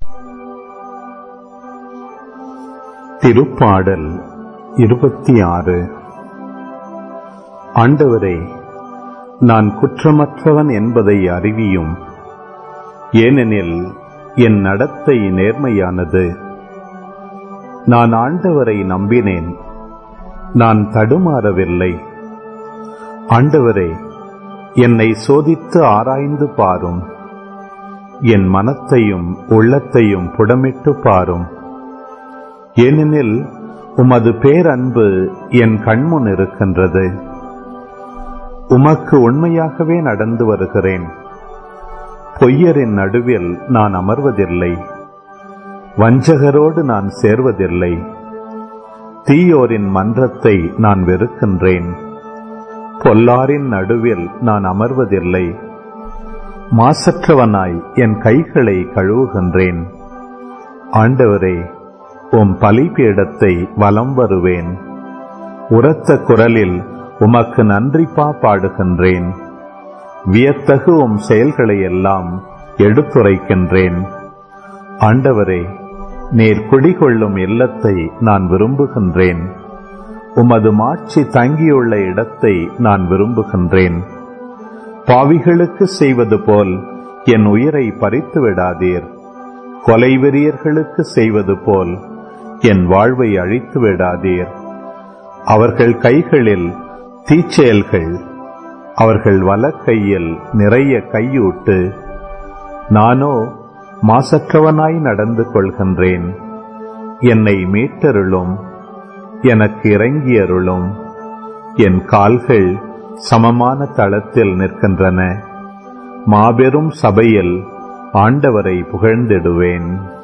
திருப்பாடல் இருபத்தி ஆறு ஆண்டவரே நான் குற்றமற்றவன் என்பதை அறிவியும் ஏனெனில் என் நடத்தை நேர்மையானது நான் ஆண்டவரை நம்பினேன் நான் தடுமாறவில்லை ஆண்டவரே என்னை சோதித்து ஆராய்ந்து பாரும் என் மனத்தையும் உள்ளத்தையும் புடமிட்டு பாரும் ஏனெனில் உமது பேரன்பு என் கண்முன் இருக்கின்றது உமக்கு உண்மையாகவே நடந்து வருகிறேன் பொய்யரின் நடுவில் நான் அமர்வதில்லை வஞ்சகரோடு நான் சேர்வதில்லை தீயோரின் மன்றத்தை நான் வெறுக்கின்றேன் பொல்லாரின் நடுவில் நான் அமர்வதில்லை மாசற்றவனாய் என் கைகளை கழுவுகின்றேன் ஆண்டவரே உம் பலிபீடத்தை வலம் வருவேன் உரத்த குரலில் உமக்கு நன்றிப்பா பாடுகின்றேன் வியத்தகு உம் செயல்களை எல்லாம் எடுத்துரைக்கின்றேன் ஆண்டவரே நேர் குடிகொள்ளும் இல்லத்தை நான் விரும்புகின்றேன் உமது மாட்சி தங்கியுள்ள இடத்தை நான் விரும்புகின்றேன் பாவிகளுக்கு செய்வது போல் என் உயிரை பறித்து விடாதீர் கொலைவெறியர்களுக்கு செய்வது போல் என் வாழ்வை அழித்து விடாதீர் அவர்கள் கைகளில் தீச்செயல்கள் அவர்கள் வலக்கையில் நிறைய கையூட்டு நானோ மாசற்றவனாய் நடந்து கொள்கின்றேன் என்னை மீட்டருளும் எனக்கு இறங்கியருளும் என் கால்கள் சமமான தளத்தில் நிற்கின்றன மாபெரும் சபையில் ஆண்டவரை புகழ்ந்திடுவேன்